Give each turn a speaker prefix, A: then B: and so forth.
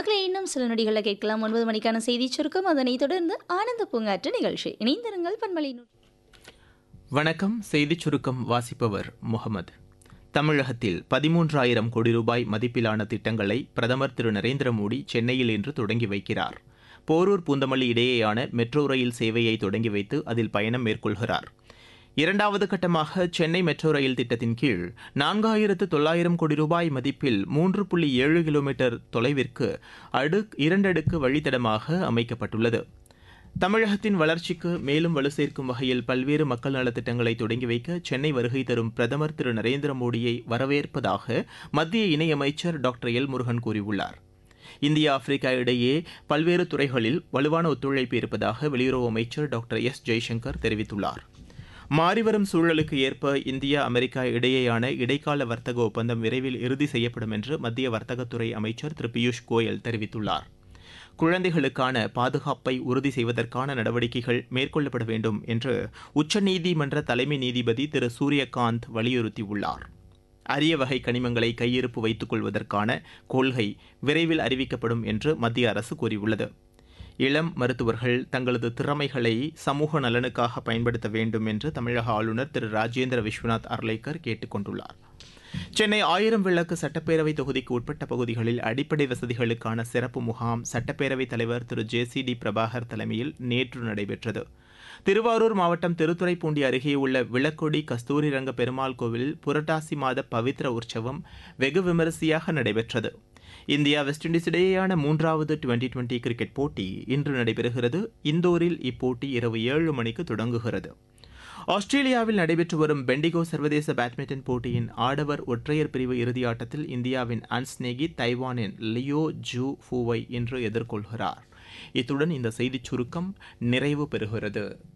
A: மக்களே இன்னும் சில நொடிகளில் கேட்கலாம் ஒன்பது மணிக்கான செய்தி சுருக்கம் அதனைத் தொடர்ந்து ஆனந்த பூங்காற்று நிகழ்ச்சி இணைந்திருங்கள் பண்பலை நூ-
B: வணக்கம் செய்திச் சுருக்கம் வாசிப்பவர் முகமது தமிழகத்தில் பதிமூன்றாயிரம் கோடி ரூபாய் மதிப்பிலான திட்டங்களை பிரதமர் திரு நரேந்திர மோடி சென்னையில் இன்று தொடங்கி வைக்கிறார் போரூர் பூந்தமல்லி இடையேயான மெட்ரோ ரயில் சேவையை தொடங்கி வைத்து அதில் பயணம் மேற்கொள்கிறார் இரண்டாவது கட்டமாக சென்னை மெட்ரோ ரயில் திட்டத்தின் கீழ் நான்காயிரத்து தொள்ளாயிரம் கோடி ரூபாய் மதிப்பில் மூன்று புள்ளி ஏழு கிலோமீட்டர் தொலைவிற்கு அடுக் இரண்டடுக்கு வழித்தடமாக அமைக்கப்பட்டுள்ளது தமிழகத்தின் வளர்ச்சிக்கு மேலும் வலு சேர்க்கும் வகையில் பல்வேறு மக்கள் நலத்திட்டங்களை தொடங்கி வைக்க சென்னை வருகை தரும் பிரதமர் திரு நரேந்திர மோடியை வரவேற்பதாக மத்திய இணையமைச்சர் டாக்டர் எல் முருகன் கூறியுள்ளார் இந்தியா ஆப்பிரிக்கா இடையே பல்வேறு துறைகளில் வலுவான ஒத்துழைப்பு இருப்பதாக வெளியுறவு அமைச்சர் டாக்டர் எஸ் ஜெய்சங்கர் தெரிவித்துள்ளார் மாறிவரும் சூழலுக்கு ஏற்ப இந்தியா அமெரிக்கா இடையேயான இடைக்கால வர்த்தக ஒப்பந்தம் விரைவில் இறுதி செய்யப்படும் என்று மத்திய வர்த்தகத்துறை அமைச்சர் திரு பியூஷ் கோயல் தெரிவித்துள்ளார் குழந்தைகளுக்கான பாதுகாப்பை உறுதி செய்வதற்கான நடவடிக்கைகள் மேற்கொள்ளப்பட வேண்டும் என்று உச்சநீதிமன்ற தலைமை நீதிபதி திரு சூரியகாந்த் வலியுறுத்தியுள்ளார் அரிய வகை கனிமங்களை கையிருப்பு வைத்துக் கொள்வதற்கான கொள்கை விரைவில் அறிவிக்கப்படும் என்று மத்திய அரசு கூறியுள்ளது இளம் மருத்துவர்கள் தங்களது திறமைகளை சமூக நலனுக்காக பயன்படுத்த வேண்டும் என்று தமிழக ஆளுநர் திரு ராஜேந்திர விஸ்வநாத் அர்லேக்கர் கேட்டுக் கொண்டுள்ளார் சென்னை ஆயிரம் விளக்கு சட்டப்பேரவை தொகுதிக்கு உட்பட்ட பகுதிகளில் அடிப்படை வசதிகளுக்கான சிறப்பு முகாம் சட்டப்பேரவைத் தலைவர் திரு ஜே சி டி பிரபாகர் தலைமையில் நேற்று நடைபெற்றது திருவாரூர் மாவட்டம் திருத்துறைப்பூண்டி அருகே உள்ள விளக்கொடி கஸ்தூரிரங்க பெருமாள் கோவிலில் புரட்டாசி மாத பவித்ர உற்சவம் வெகு விமரிசையாக நடைபெற்றது இந்தியா வெஸ்ட் இண்டீஸ் இடையேயான மூன்றாவது டுவெண்டி டுவெண்டி கிரிக்கெட் போட்டி இன்று நடைபெறுகிறது இந்தோரில் இப்போட்டி இரவு ஏழு மணிக்கு தொடங்குகிறது ஆஸ்திரேலியாவில் நடைபெற்று வரும் பெண்டிகோ சர்வதேச பேட்மிண்டன் போட்டியின் ஆடவர் ஒற்றையர் பிரிவு இறுதியாட்டத்தில் இந்தியாவின் அன்ஸ்நேகி தைவானின் லியோ ஜூ ஃபூவை இன்று எதிர்கொள்கிறார் இத்துடன் இந்த செய்திச் சுருக்கம் நிறைவு பெறுகிறது